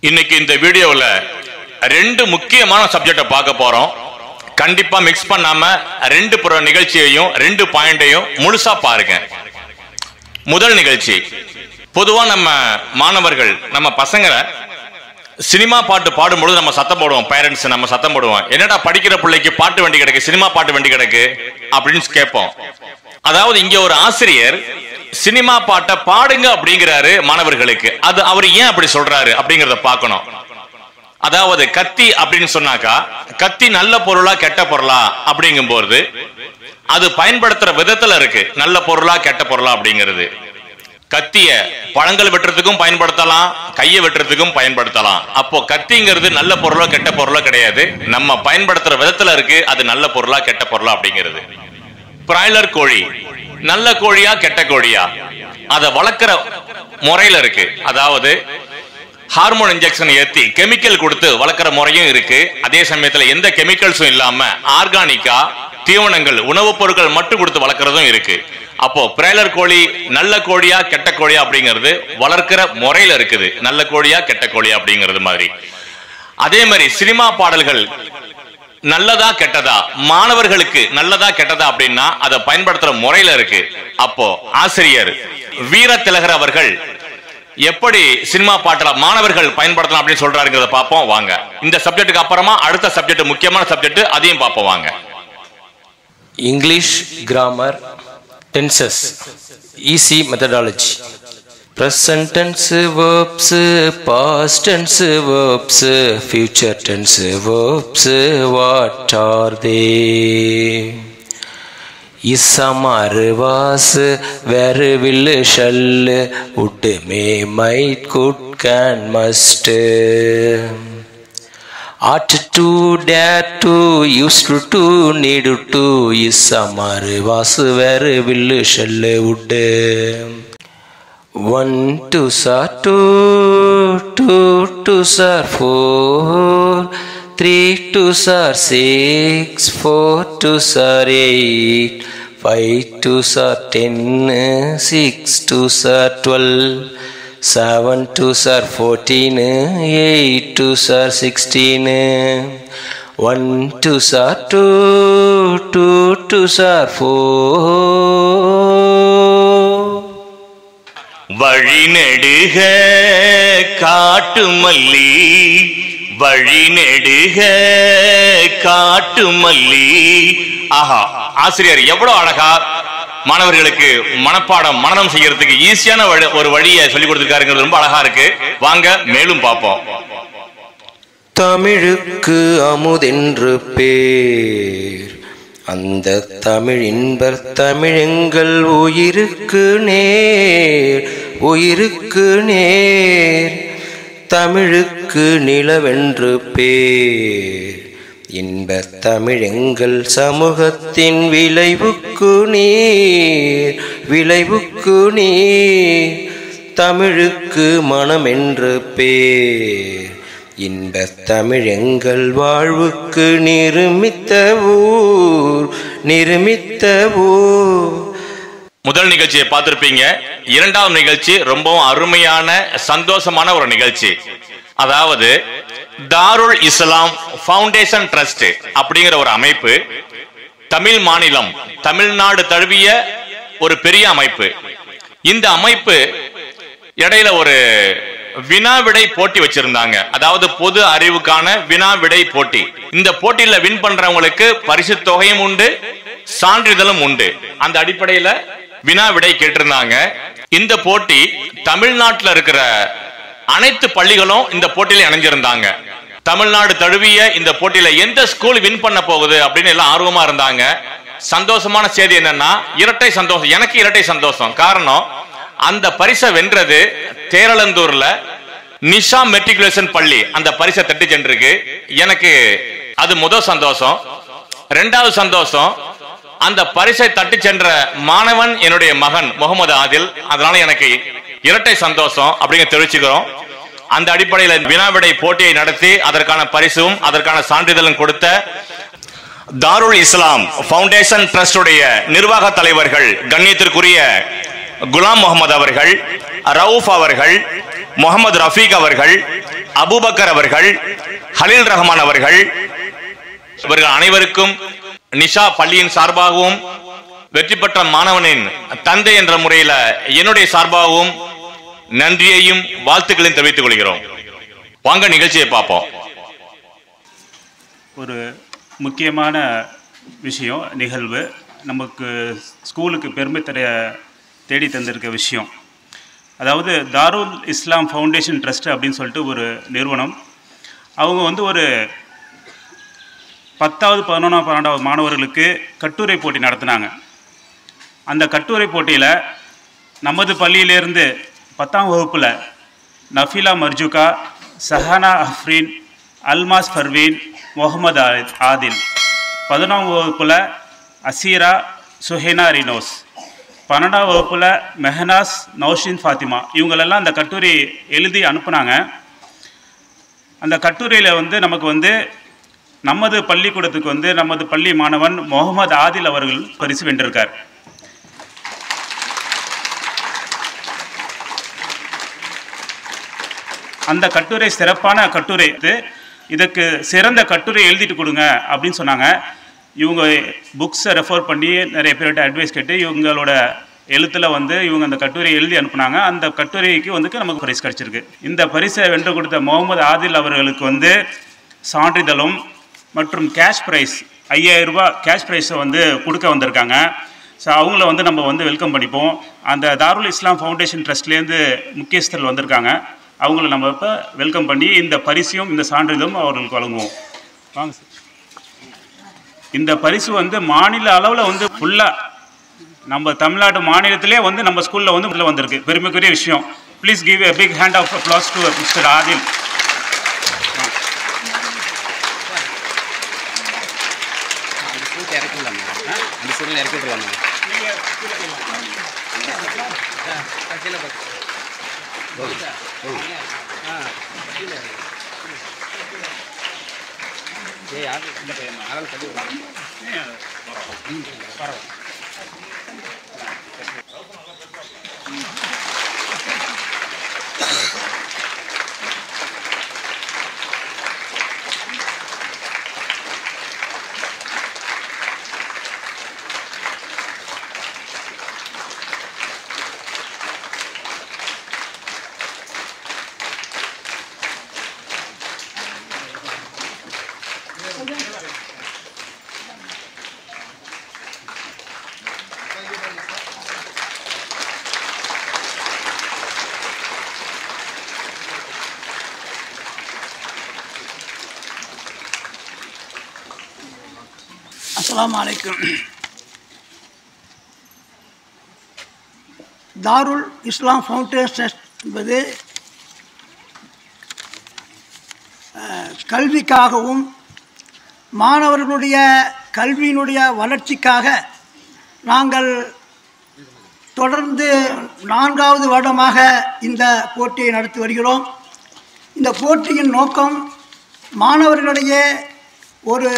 இன்னைக்கு இந்த வீடியோவில் ரெண்டு முக்கியமான சப்ஜெக்டை பார்க்க போறோம் கண்டிப்பா மிக்ஸ் பண்ணாம ரெண்டு புற நிகழ்ச்சியையும் ரெண்டு பாயிண்டையும் முழுசா பாருங்க முதல் நிகழ்ச்சி பொதுவா நம்ம மாணவர்கள் நம்ம பசங்களை சினிமா பாட்டு பாடும்பொழுது நம்ம சத்தம் போடுவோம் பேரண்ட்ஸ் நம்ம சத்தம் போடுவோம் என்னடா படிக்கிற பிள்ளைக்கு பாட்டு வண்டி கிடக்கு சினிமா பாட்டு வண்டி கிடக்கு அப்படின்னு கேட்போம் அதாவது இங்க ஒரு ஆசிரியர் சினிமா பாட்டை பாடுங்க அப்படிங்கிறாரு மாணவர்களுக்கு அது அவர் ஏன் அப்படி சொல்றாரு அப்படிங்கறத பார்க்கணும் அதாவது கத்தி அப்படின்னு சொன்னாக்கா கத்தி நல்ல பொருளா கெட்ட பொருளா அப்படிங்கும்போது அது பயன்படுத்துற விதத்துல இருக்கு நல்ல பொருளா கெட்ட பொருளா அப்படிங்கிறது கத்திய பழங்கள் வெட்டுறதுக்கும் பயன்படுத்தலாம் கையை வெட்டுறதுக்கும் பயன்படுத்தலாம் அப்போ கத்திங்கிறது நல்ல பொருளோ கெட்ட பொருளோ கிடையாது நம்ம பயன்படுத்துற விதத்துல இருக்கு அது நல்ல பொருளா கெட்ட பொருளா அப்படிங்கிறது பிராய்லர் கோழி நல்ல கோழியா கெட்ட கோழியா அதை வளர்க்கிற முறையில இருக்கு அதாவது ஹார்மோன் இன்ஜெக்ஷன் ஏத்தி கெமிக்கல் கொடுத்து வளர்க்குற முறையும் இருக்கு அதே சமயத்துல எந்த கெமிக்கல்ஸும் இல்லாம ஆர்கானிக்கா தீவனங்கள் உணவுப் பொருட்கள் மட்டும் கொடுத்து வளர்க்குறதும் இருக்கு அப்போ பிராய்லர் கோழி நல்ல கோழியா கெட்ட கோழியா அப்படிங்கிறது வளர்க்கிற முறையில இருக்குது நல்ல கோழியா கெட்ட கோழியா அப்படிங்கிறது மாதிரி அதே மாதிரி சினிமா பாடல்கள் நல்லதா கெட்டதா மாணவர்களுக்கு நல்லதா கெட்டதா அப்படின்னா அதை பயன்படுத்துற முறையில இருக்கு அப்போ ஆசிரியர் வீர திலகர் அவர்கள் எப்படி சினிமா பாட்டுல மாணவர்கள் பயன்படுத்தலாம் அப்படின்னு சொல்றாருங்கிறத பார்ப்போம் வாங்க இந்த சப்ஜெக்ட்டுக்கு அப்புறமா அடுத்த சப்ஜெக்ட் முக்கியமான சப்ஜெக்ட் அதையும் பார்ப்போம் வாங்க English grammar tenses easy methodology present tense verbs past tense verbs future tense verbs what are they இசமாறு வாசு வேறு will shall would may might could can must ought to dare to used to need to இசமாறு வாசு வேறு will shall would one twos are two two twos are four three twos are six four twos are eight five twos are ten six twos are twelve seven twos are fourteen eight twos are sixteen one twos are two two twos are four வழி நெடுக காட்டு மல்லி வழி நெடுக காட்டு மல்லி ஆஹா ஆசிரியர் எவ்வளவு அழகா மாணவர்களுக்கு மனப்பாடம் மனனம் செய்யறதுக்கு ஈஸியான வழி- ஒரு வழியை சொல்லி கொடுத்திருக்காருங்கிறது ரொம்ப அழகா இருக்கு வாங்க மேலும் பார்ப்போம் தமிழுக்கு அமுதென்று பேர் அந்த தமிழ் இன்பர் தமிழெங்கள் உயிருக்கு நேர் உயிருக்கு நேர் தமிழுக்கு நிலவென்று பேர் இன்பத் தமிழெங்கள் சமூகத்தின் விளைவுக்கு நீர் விளைவுக்கு நீர் தமிழுக்கு மனமென்று பேர் இன்பத் தமிழெங்கள் வாழ்வுக்கு நிருமித்த ஊர் நிருமித்த ஊர் முதல் நிகழ்ச்சியை பார்த்திருப்பீங்க இரண்டாவது நிகழ்ச்சி ரொம்பவும் அருமையான சந்தோஷமான ஒரு நிகழ்ச்சி அதாவது தாருல் இஸ்லாம் ஃபவுண்டேஷன் ட்ரஸ்ட் அப்படிங்கிற ஒரு அமைப்பு தமிழ் மாநிலம் தமிழ்நாடு தழுவிய ஒரு பெரிய அமைப்பு இந்த அமைப்பு இடையில ஒரு வினாவிடை போட்டி வச்சிருந்தாங்க அதாவது பொது அறிவுக்கான வினாவிடை போட்டி இந்த போட்டியில வின் பண்றவங்களுக்கு பரிசு தொகையும் உண்டு சான்றிதழும் உண்டு அந்த அடிப்படையில வினாவிடை கேட்டிருந்தாங்க இந்த போட்டி தமிழ்நாட்டுல இருக்கிற அனைத்து பள்ளிகளும் இந்த போட்டியில இணைஞ்சிருந்தாங்க தமிழ்நாடு தழுவிய இந்த போட்டியில எந்த ஸ்கூல் வின் பண்ண போகுது அப்படின்னு எல்லாம் ஆர்வமா இருந்தாங்க சந்தோஷமான செய்தி என்னன்னா இரட்டை சந்தோஷம் எனக்கு இரட்டை சந்தோஷம் காரணம் அந்த பரிசை வென்றது தேரளந்தூர்ல நிஷா மெட்ரிகுலேஷன் பள்ளி அந்த பரிசை தட்டி சென்றிருக்கு எனக்கு அது முதல் சந்தோஷம் ரெண்டாவது சந்தோஷம் அந்த பரிசை தட்டி சென்ற மாணவன் என்னுடைய மகன் முகமது ஆதில் அதனால எனக்கு இரட்டை சந்தோஷம் அப்படிங்க தெரிவிச்சுக்கிறோம் அந்த அடிப்படையில் வினாவிடை போட்டியை நடத்தி அதற்கான பரிசும் அதற்கான சான்றிதழும் கொடுத்த தாருல் இஸ்லாம் ஃபவுண்டேஷன் ட்ரஸ்டுடைய நிர்வாக தலைவர்கள் கண்ணியத்திற்குரிய குலாம் முகமது அவர்கள் ரவுஃப் அவர்கள் முகமது ரஃபீக் அவர்கள் அபூபக்கர் அவர்கள் ஹலீல் ரஹ்மான் அவர்கள் இவர்கள் அனைவருக்கும் நிஷா பள்ளியின் சார்பாகவும் வெற்றி பெற்ற மாணவனின் தந்தை என்ற முறையில என்னுடைய சார்பாகவும் நன்றியையும் வாழ்த்துக்களையும் தெரிவித்துக் கொள்கிறோம் வாங்க நிகழ்ச்சியை பார்ப்போம் ஒரு முக்கியமான விஷயம் நிகழ்வு நமக்கு ஸ்கூலுக்கு பெருமை தர தேடி தந்திருக்க விஷயம் அதாவது தாருல் இஸ்லாம் ஃபவுண்டேஷன் ட்ரஸ்ட் அப்படின்னு சொல்லிட்டு ஒரு நிறுவனம் அவங்க வந்து ஒரு பத்தாவது பதினொன்றாம் பன்னெண்டாவது மாணவர்களுக்கு கட்டுரை போட்டி நடத்தினாங்க அந்த கட்டுரை போட்டியில் நமது பள்ளியிலேருந்து பத்தாம் வகுப்பில் நஃபீலா மர்ஜுகா சஹானா அஃப்ரீன் அல்மாஸ் ஃபர்வீன் முகமது ஆ- ஆதில் பதினொன்றாம் வகுப்பில் அசீரா சுஹேனா ரினோஸ் பன்னெண்டாம் வகுப்பில் மெஹனாஸ் நௌஷின் ஃபாத்திமா இவங்களெல்லாம் அந்த கட்டுரை எழுதி அனுப்புனாங்க அந்த கட்டுரையில் வந்து நமக்கு வந்து நமது பள்ளிக்கூடத்துக்கு வந்து நமது பள்ளி மாணவன் முகமது ஆதில் அவர்கள் பரிசு வென்றிருக்கார் அந்த கட்டுரை சிறப்பான கட்டுரை இது இதுக்கு சிறந்த கட்டுரை எழுதிட்டு கொடுங்க அப்படின்னு சொன்னாங்க இவங்க புக்ஸை ரெஃபர் பண்ணி நிறைய பேர்கிட்ட அட்வைஸ் கேட்டு இவங்களோட எழுத்தில் வந்து இவங்க அந்த கட்டுரை எழுதி அனுப்புனாங்க அந்த கட்டுரைக்கு வந்து நமக்கு பரிசு கிடச்சிருக்கு இந்த பரிசை வென்று கொடுத்த முகமது ஆதில் அவர்களுக்கு வந்து சான்றிதழும் மற்றும் கேஷ் ப்ரைஸ் ஐயாயிரம் ரூபாய் கேஷ் ப்ரைஸை வந்து கொடுக்க வந்திருக்காங்க ஸோ அவங்கள வந்து நம்ம வந்து வெல்கம் பண்ணிப்போம் அந்த தாருல் இஸ்லாம் ஃபவுண்டேஷன் ட்ரஸ்ட்லேருந்து முக்கியஸ்தர்கள் வந்திருக்காங்க அவங்கள நம்ம இப்போ வெல்கம் பண்ணி இந்த பரிசையும் இந்த சான்றிதழும் அவர்களுக்கு வழங்குவோம் வாங்க சார் இந்த பரிசு வந்து மாநில அளவில் வந்து ஃபுல்லாக நம்ம தமிழ்நாடு மாநிலத்திலே வந்து நம்ம ஸ்கூலில் வந்து உள்ள வந்திருக்கு பெருமைக்குரிய விஷயம் please give a big hand of applause to mister Adil அந்த ஸ்கூலுக்கு இறக்கிடலாமா அந்த ஸ்கூலில் இறக்கிடலாமா கீழே பார்த்து ஏய் யாரு யாராலும் தள்ளி விடுறாங்க அஸ்ஸலாமு அலைக்கும் தாருல் இஸ்லாம் ஃபவுண்டேஷன் என்பது அஹ், கல்விக்காகவும் மாணவர்களுடைய கல்வியினுடைய வளர்ச்சிக்காக நாங்கள் தொடர்ந்து நான்காவது வருடமாக இந்த போட்டியை நடத்தி வருகிறோம் இந்த போட்டியின் நோக்கம் மாணவர்களிடையே ஒரு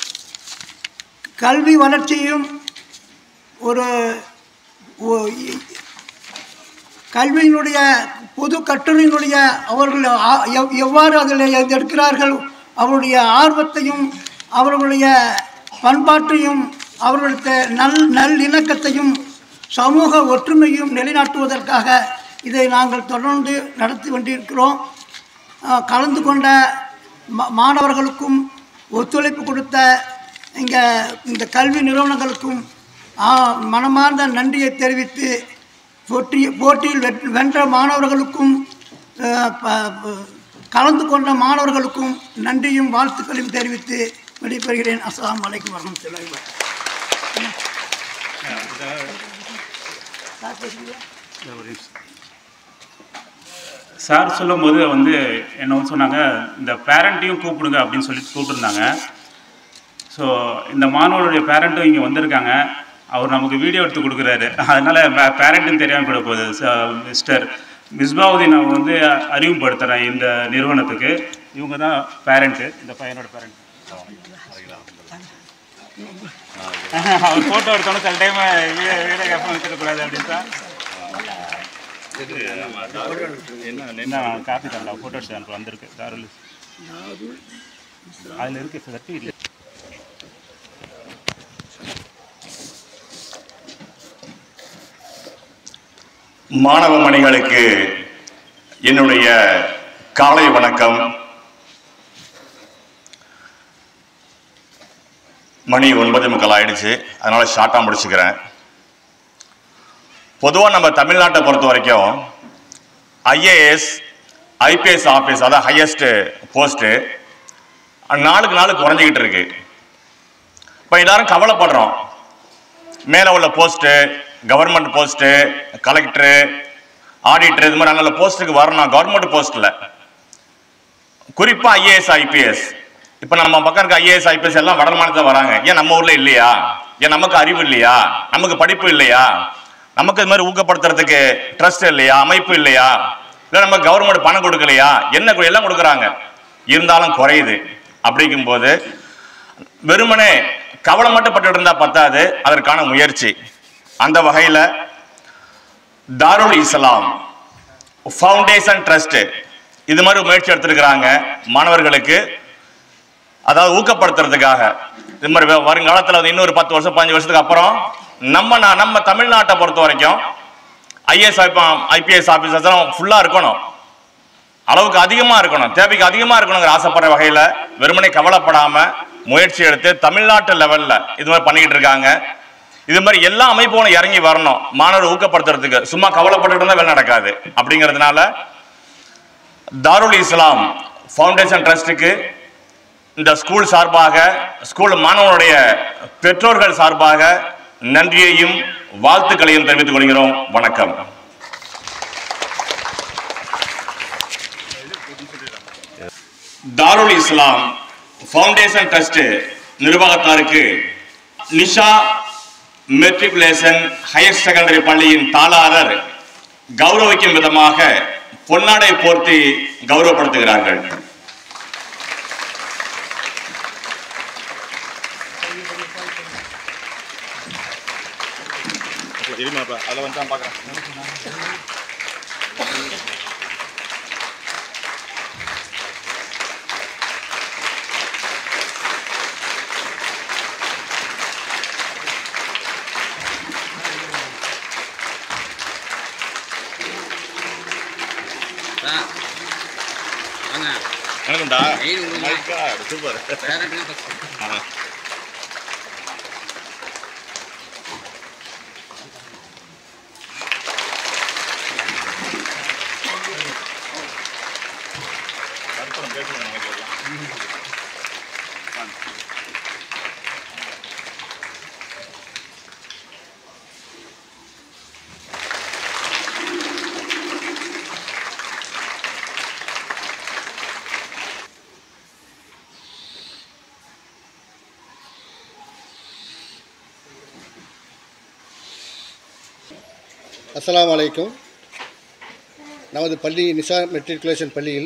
கல்வி வளர்ச்சியும் ஒரு ஒ- இ- கல்வியினுடைய பொது கட்டுரையினுடைய அவர்கள் ஆ- எவ்- எவ்வாறு அதில் எடுக்கிறார்கள் அவருடைய ஆர்வத்தையும் அவர்களுடைய பண்பாட்டையும் அவர்களுடைய நல் நல்லிணக்கத்தையும் சமூக ஒற்றுமையும் நிலைநாட்டுவதற்காக இதை நாங்கள் தொடர்ந்து நடத்தி கொண்டிருக்கிறோம் அஹ், கலந்து கொண்ட மா- மாணவர்களுக்கும் ஒத்துழைப்பு கொடுத்த இங்கே இந்த கல்வி நிறுவனங்களுக்கும் ஆ, மனமார்ந்த நன்றியை தெரிவித்து போட்டி போட்டியில் வெற்றி- வென்ற மாணவர்களுக்கும் அஹ், ப- ப- கலந்து கொண்ட மாணவர்களுக்கும் நன்றியும் வாழ்த்துக்களையும் தெரிவித்து விடைபெறுகிறேன் அஸ்ஸலாமு அலைக்கும் வரமத்துல்லாஹி வபரகாத்துஹு. சார் சொல்லும்போது வந்து என்ன வந்து சொன்னாங்க இந்த பேரண்ட்டையும் கூப்பிடுங்க அப்படின்னு சொல்லி கூப்பிட்டுருந்தாங்க ஸோ இந்த மாணவருடைய பேரண்ட்டும் இங்கே வந்திருக்காங்க அவர் நமக்கு வீடியோ எடுத்து கொடுக்குறாரு அதனால் பேரண்ட்டும் தெரியாமல் போயிட போகுது ச- மிஸ்டர் மிஸ்பாவுதீன் அவங்க வந்து அறிமுகப்படுத்துகிறேன் இந்த நிறுவனத்துக்கு இவங்க தான் பேரண்ட்டு இந்த பையனோட பேரண்ட் அவர் ஃபோட்டோ எடுத்தோன்னே சில டைம் வீடியோ வீடியோ கேப் எடுத்துக்கூடாது அப்படின்னு தான் என்ன காப்பி தரல ஃபோட்டோ எடுத்து அனுப்ப வந்திருக்கு தாருல் அதில் இருக்கு சர்டிஃபிகேட் மாணவ மணிகளுக்கு என்னுடைய காலை வணக்கம் மணி ஒன்பது முக்கால் ஆயிடுச்சு அதனால ஷார்ட்டாக முடிச்சுக்கிறேன் பொதுவாக நம்ம தமிழ்நாட்டை பொறுத்த வரைக்கும் ஐஏஎஸ் ஐபிஎஸ் ஆஃபீஸ் அதான் ஹையஸ்ட் போஸ்ட்டு நாளுக்கு நாள் குறைஞ்சிக்கிட்டு இருக்கு இப்போ எல்லாரும் கவலைப்படுறோம் மேலே உள்ள post government post collector auditor இது மாதிரி நல்ல போஸ்ட்டுக்கு வரணும் கவர்மெண்ட் போஸ்ட்டில் குறிப்பாக ஐஏஎஸ் ஐபிஎஸ் இப்போ நம்ம பக்கம் இருக்க ஐஏஎஸ் ஐபிஎஸ் எல்லாம் வட மாநிலத்தில் வராங்க ஏன் நம்ம ஊரில் இல்லையா ஏன் நமக்கு அறிவு இல்லையா நமக்கு படிப்பு இல்லையா நமக்கு இது மாதிரி ஊக்கப்படுத்துறதுக்கு ட்ரஸ்ட் இல்லையா அமைப்பு இல்லையா இல்லை நம்ம கவர்மெண்ட் பணம் கொடுக்கலையா என்ன கு- எல்லாம் கொடுக்குறாங்க இருந்தாலும் குறையுது அப்படிங்கும்போது வெறுமனே கவலை மட்டும் பட்டு இருந்தா பத்தாது அதற்கான முயற்சி அந்த வகையில் தாருல் இஸ்லாம் ஃபவுண்டேஷன் ட்ரஸ்ட் இது மாதிரி ஒரு முயற்சி எடுத்திருக்கிறாங்க மாணவர்களுக்கு அதாவது ஊக்கப்படுத்துறதுக்காக இது மாதிரி வ- வருங்காலத்தில் வந்து இன்னொரு பத்து வருஷம் பதினஞ்சு வருஷத்துக்கு அப்புறம் நம்ம நா- நம்ம தமிழ்நாட்டை பொறுத்த வரைக்கும் ஐஏஎஸ் ஐபிஎஸ் ஆஃபீஸர்ஸ் ஃபுல்லாக இருக்கணும் அளவுக்கு அதிகமாக இருக்கணும் தேவைக்கு அதிகமாக இருக்கணுங்கிற ஆசைப்படுற வகையில் வெறுமனே கவலைப்படாமல் முயற்சி எடுத்து தமிழ்நாட்டு லெவலில் இது மாதிரி பண்ணிக்கிட்டு இருக்காங்க இது மாதிரி எல்லா அமைப்புகளும் இறங்கி வரணும் மாணவர் ஊக்கப்படுத்துறதுக்கு சும்மா கவலைப்பட்டு இருந்தால் வேலை நடக்காது அப்படிங்கிறதுனால தாருல் இஸ்லாம் ஃபவுண்டேஷன் ட்ரஸ்ட்டுக்கு இந்த ஸ்கூல் சார்பாக ஸ்கூல் மாணவனுடைய பெற்றோர்கள் சார்பாக நன்றியையும் வாழ்த்துக்களையும் தெரிவித்துக் கொள்கிறோம் வணக்கம் தாருல் இஸ்லாம் ஃபவுண்டேஷன் ட்ரஸ்ட் நிர்வாகத்தாருக்கு நிஷா மெட்ரிகுலேஷன் ஹையர் செகண்டரி பள்ளியின் தாளாளர் கௌரவிக்கும் விதமாக பொன்னாடை போர்த்தி கௌரவப்படுத்துகிறார்கள் அதில் வந்து பார்க்குறேன் வாங்க எனக்குண்டா மெயின் உங்களுக்கு சூப்பர் வேற என்ன பக்கம் அஸ்ஸலாமு அலைக்கும் நமது பள்ளி நிஷா மெட்ரிகுலேஷன் பள்ளியில்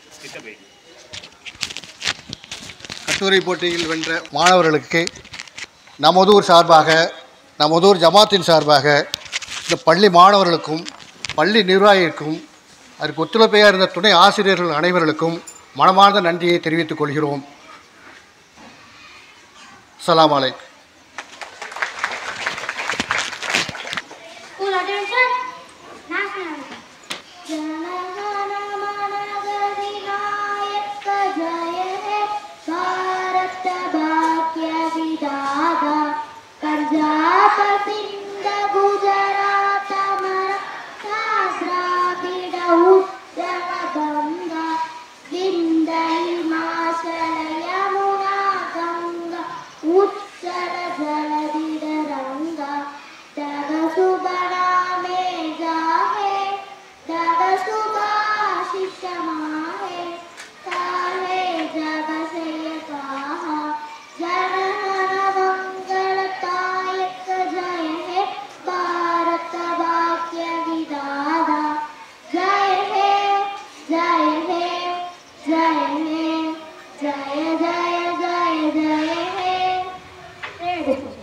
கட்டுரை போட்டியில் வென்ற மாணவர்களுக்கு நமதூர் சார்பாக நமதூர் ஜமாத்தின் சார்பாக இந்த பள்ளி மாணவர்களுக்கும் பள்ளி நிர்வாகிக்கும் அதற்கு ஒத்துழைப்பையாக இருந்த துணை ஆசிரியர்கள் அனைவர்களுக்கும் மனமார்ந்த நன்றியை தெரிவித்துக் கொள்கிறோம் அஸ்ஸலாமு அலைக்கும் Full attention. National. जनगणमनगधिनायक जय हे भारत भाग्य विधाता प्रजापतिन्द गुजरात द्राविड उत्तर गङ्गा विन्द हिमाचल यमुना गङ्गा उच्चल जलधिरङ्गा तव सुबनामे गाहे तव सुभाषिष माहे ताहे जग से गाहा जनगण मंगलदायक जय हे भारत भाग्य विधाता जय हे जय हे जय हे जय जय जय जय हे